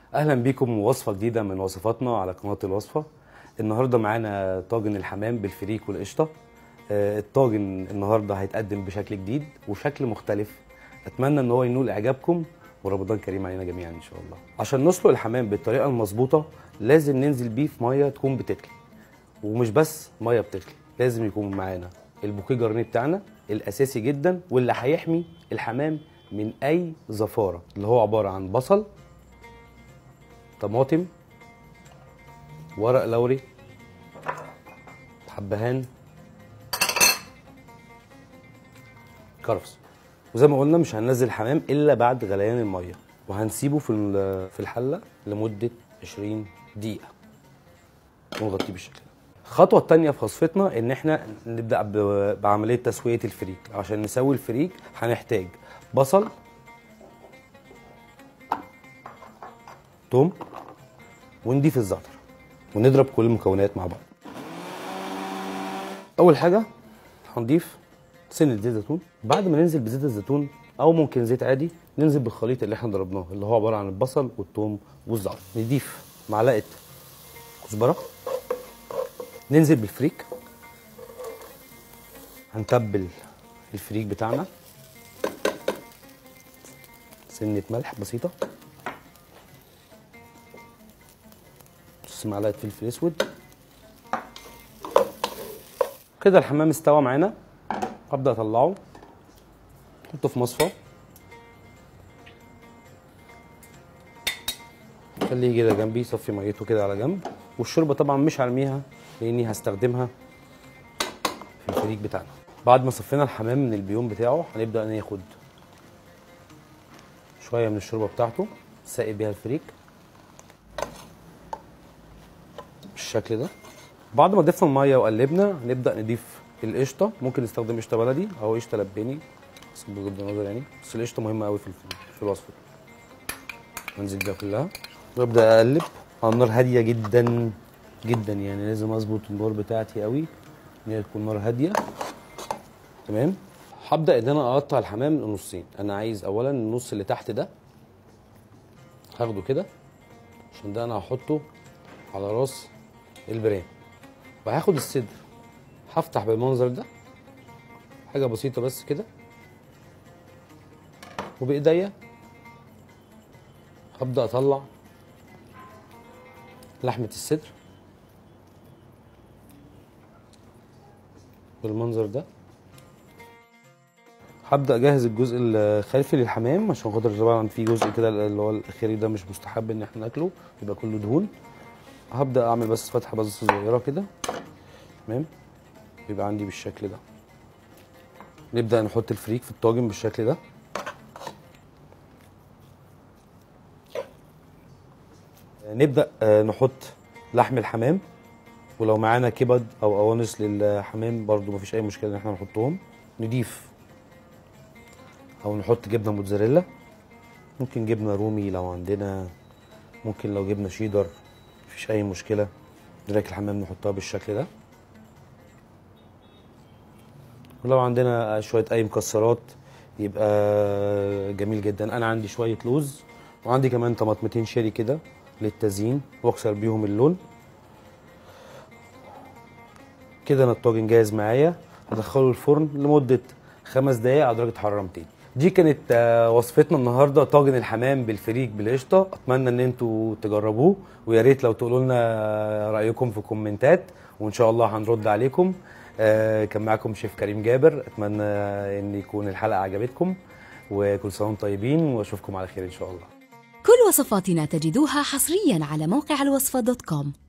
اهلا بيكم وصفه جديده من وصفاتنا على قناه الوصفه النهارده معانا طاجن الحمام بالفريك والقشطه آه، الطاجن النهارده هيتقدم بشكل جديد وشكل مختلف اتمنى ان هو ينول اعجابكم ورمضان كريم علينا جميعا ان شاء الله عشان نسلق الحمام بالطريقه المظبوطه لازم ننزل بيه في ميه تكون بتغلي ومش بس ميه بتغلي لازم يكون معانا البوكيه جرنيه بتاعنا الاساسي جدا واللي هيحمي الحمام من اي زفاره اللي هو عباره عن بصل طماطم ورق لوري حبهان كرفس وزي ما قلنا مش هننزل الحمام الا بعد غليان الميه وهنسيبه في ال- في الحله لمده 20 دقيقه ونغطيه بالشكل ده الخطوه الثانيه في وصفتنا ان احنا نبدا ب- بعمليه تسويه الفريك عشان نسوي الفريك هنحتاج بصل توم ونضيف الزعتر ونضرب كل المكونات مع بعض اول حاجه هنضيف سنه زيت زيتون بعد ما ننزل بزيت الزيتون او ممكن زيت عادي ننزل بالخليط اللي احنا ضربناه اللي هو عباره عن البصل والثوم والزعتر نضيف معلقه كزبره ننزل بالفريك هنتبل الفريك بتاعنا سنه ملح بسيطه نص معلقه فلفل اسود كده الحمام استوى معانا هبدا اطلعه احطه في مصفى خليه كده جنبي يصفي ميته كده على جنب والشوربه طبعا مش هرميها لاني هستخدمها في الفريك بتاعنا بعد ما صفينا الحمام من البيوم بتاعه هنبدا ناخد شويه من الشوربه بتاعته ساقي بيها الفريك بالشكل ده بعد ما ضفنا الميه وقلبنا هنبدا نضيف القشطه ممكن نستخدم قشطه بلدي او قشطه لباني حسب بغض النظر يعني بس القشطه مهمه قوي في الف- في الوصفه انزل بيها كلها وابدا اقلب على نار هاديه جدا جدا يعني لازم اظبط النار بتاعتي قوي ان هي تكون نار هاديه تمام هبدا ان انا اقطع الحمام لنصين انا عايز اولا النص اللي تحت ده هاخده كده عشان ده انا هحطه على راس البرام وهاخد الصدر هفتح بالمنظر ده حاجه بسيطه بس كده وبايديا هبدا اطلع لحمه الصدر بالمنظر ده هبدا اجهز الجزء الخلفي للحمام عشان خاطر طبعا في جزء كده اللي هو الاخيري ده مش مستحب ان احنا ناكله يبقى كله دهون هبدا اعمل بس فتحه بس صغيره كده تمام يبقى عندي بالشكل ده نبدا نحط الفريك في الطاجن بالشكل ده نبدا آه، نحط لحم الحمام ولو معانا كبد او قوانص للحمام برضو مفيش اي مشكله ان احنا نحطهم نضيف او نحط جبنه موتزاريلا ممكن جبنه رومي لو عندنا ممكن لو جبنه شيدر مفيش اي مشكله دراك الحمام نحطها بالشكل ده ولو عندنا شويه اي مكسرات يبقى جميل جدا انا عندي شويه لوز وعندي كمان طماطمتين شيري كده للتزيين واكسر بيهم اللون كده انا الطاجن جاهز معايا هدخله الفرن لمده خمس دقايق على درجه حراره 200 دي كانت آه، وصفتنا النهارده طاجن الحمام بالفريك بالقشطه اتمنى ان انتوا تجربوه ويا ريت لو تقولوا لنا رايكم في الكومنتات وان شاء الله هنرد عليكم آه، كان معاكم شيف كريم جابر اتمنى ان يكون الحلقه عجبتكم وكل سنه وانتم طيبين واشوفكم على خير ان شاء الله كل وصفاتنا تجدوها حصريا على موقع الوصفة دوت كوم